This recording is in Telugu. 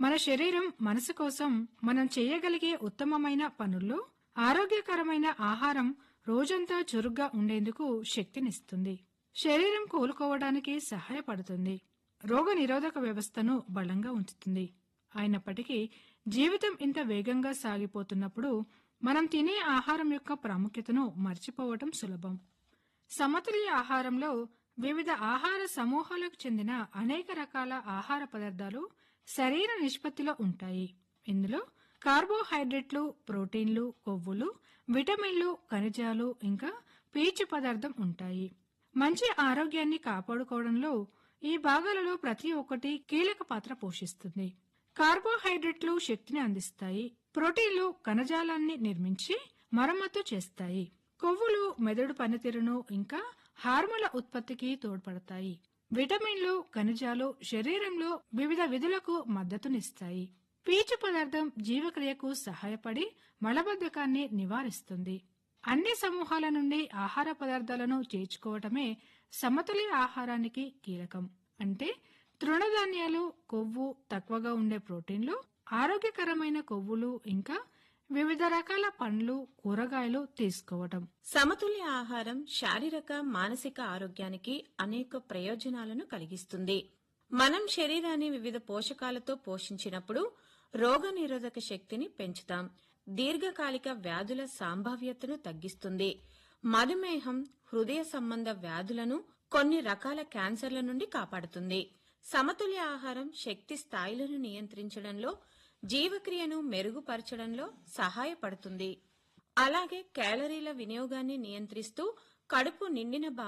మన శరీరం మనసు కోసం మనం చేయగలిగే ఉత్తమమైన పనుల్లో ఆరోగ్యకరమైన ఆహారం రోజంతా చురుగ్గా ఉండేందుకు శక్తినిస్తుంది శరీరం కోలుకోవడానికి సహాయపడుతుంది రోగ నిరోధక వ్యవస్థను బలంగా ఉంచుతుంది అయినప్పటికీ జీవితం ఇంత వేగంగా సాగిపోతున్నప్పుడు మనం తినే ఆహారం యొక్క ప్రాముఖ్యతను మర్చిపోవటం సులభం సమతుల్య ఆహారంలో వివిధ ఆహార సమూహాలకు చెందిన అనేక రకాల ఆహార పదార్థాలు శరీర నిష్పత్తిలో ఉంటాయి ఇందులో కార్బోహైడ్రేట్లు ప్రోటీన్లు కొవ్వులు విటమిన్లు ఖనిజాలు ఇంకా పీచు పదార్థం ఉంటాయి మంచి ఆరోగ్యాన్ని కాపాడుకోవడంలో ఈ భాగాలలో ప్రతి ఒక్కటి కీలక పాత్ర పోషిస్తుంది కార్బోహైడ్రేట్లు శక్తిని అందిస్తాయి ప్రోటీన్లు కణజాలాన్ని నిర్మించి మరమ్మతు చేస్తాయి కొవ్వులు మెదడు పనితీరును ఇంకా హార్మోన్ల ఉత్పత్తికి తోడ్పడతాయి విటమిన్లు ఖనిజాలు శరీరంలో వివిధ విధులకు మద్దతునిస్తాయి పీచు పదార్థం జీవక్రియకు సహాయపడి మలబద్ధకాన్ని నివారిస్తుంది అన్ని సమూహాల నుండి ఆహార పదార్థాలను చేర్చుకోవటమే సమతుల్య ఆహారానికి కీలకం అంటే తృణధాన్యాలు కొవ్వు తక్కువగా ఉండే ప్రోటీన్లు ఆరోగ్యకరమైన కొవ్వులు ఇంకా వివిధ రకాల పండ్లు కూరగాయలు తీసుకోవటం సమతుల్య ఆహారం శారీరక మానసిక ఆరోగ్యానికి అనేక ప్రయోజనాలను కలిగిస్తుంది మనం శరీరాన్ని వివిధ పోషకాలతో పోషించినప్పుడు రోగ నిరోధక శక్తిని పెంచుతాం దీర్ఘకాలిక వ్యాధుల సంభావ్యతను తగ్గిస్తుంది మధుమేహం హృదయ సంబంధ వ్యాధులను కొన్ని రకాల క్యాన్సర్ల నుండి కాపాడుతుంది సమతుల్య ఆహారం శక్తి స్థాయిలను నియంత్రించడంలో జీవక్రియను మెరుగుపరచడంలో సహాయపడుతుంది అలాగే క్యాలరీల వినియోగాన్ని నియంత్రిస్తూ కడుపు నిండిన